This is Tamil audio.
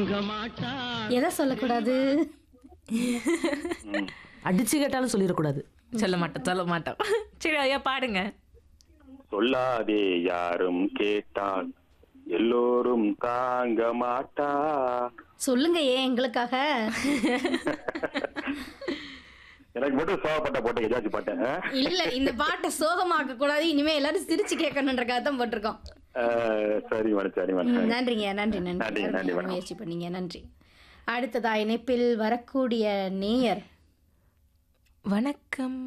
தாங்க மாட்டா எதை சொல்லக்கூடாது அடிச்சு கேட்டாலும் சொல்லிடக்கூடாது சொல்ல மாட்டோம் சொல்ல மாட்டோம் சரி ஐயா பாடுங்க சொல்லாதே யாரும் கேட்டால் எல்லோரும் தாங்க மாட்டா சொல்லுங்க ஏன் எங்களுக்காக எனக்கு மட்டும் சோகப்பட்ட போட்டேன் ஏதாச்சும் பாட்டேன் ஆ? இல்ல இந்த பாட்டை சோகமாக்க கூடாது இனிமே எல்லாரும் சிரிச்சு கேட்கணுன்றக்காக தான் போட்டிருக்கோம் ஆ, சரி மேடம் சரி ம், மேடம் நன்றிங்க நன்றி நன்றி, நன்றி நன்றி, அருமையா வணக்கம். முயற்சி பண்ணீங்க நன்றி அடுத்ததா இணைப்பில் வரக்கூடிய நேயர் வணக்கம்